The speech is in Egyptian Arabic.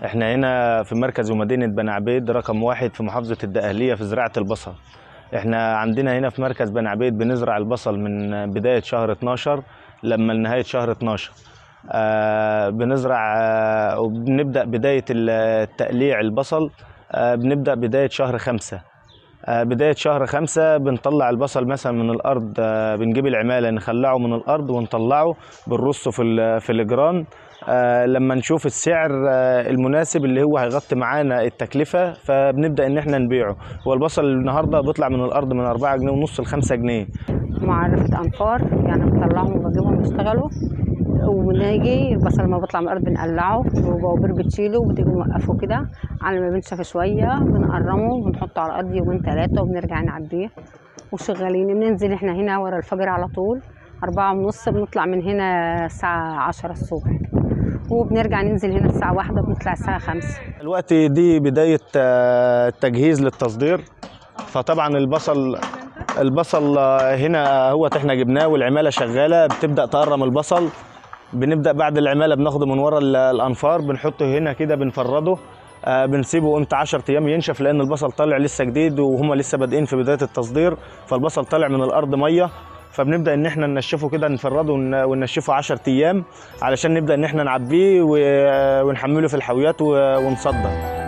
احنا هنا في مركز ومدينة بني عبيد رقم واحد في محافظة الدقهلية في زراعة البصل احنا عندنا هنا في مركز بني عبيد بنزرع البصل من بداية شهر 12 لما لنهاية شهر 12 آه بنزرع آه وبنبدأ بداية التقليع البصل آه بنبدأ بداية شهر خمسة آه بداية شهر خمسة بنطلع البصل مثلا من الأرض آه بنجيب العمالة نخلعه من الأرض ونطلعه بنرصه في ال- في الجران آه لما نشوف السعر آه المناسب اللي هو هيغطي معانا التكلفة فبنبدأ إن احنا نبيعه هو البصل النهاردة بيطلع من الأرض من 4 جنيه ونص ل 5 جنيه معرفة أنفار يعني بطلعهم وبجيبهم يشتغلوا ونيجي البصل لما بيطلع من الأرض بنقلعه وبوابير بتشيله وبتيجي نوقفه كده على ما بنشف شوية بنقرمه وبنحطه على الأرض يومين تلاتة وبنرجع نعبيه وشغالين بننزل احنا هنا ورا الفجر على طول أربعة ونص بنطلع من هنا الساعة عشرة الصبح وبنرجع ننزل هنا الساعة واحدة بنطلع الساعة خمسة الوقت دي بداية آه، تجهيز للتصدير فطبعا البصل البصل آه، هنا هو احنا جبناه والعمالة شغالة بتبدأ تقرم البصل بنبدأ بعد العمالة بناخده من ورا ال- الأنفار بنحطه هنا كده بنفرده آه، بنسيبه قيمة 10 أيام ينشف لأن البصل طالع لسه جديد وهم لسه بادئين في بداية التصدير فالبصل طالع من الأرض مية فبنبدا ان احنا ننشفه كده نفرده ون- وننشفه 10 ايام علشان نبدا ان احنا نعبيه و- ونحمله في الحاويات و- ونصدر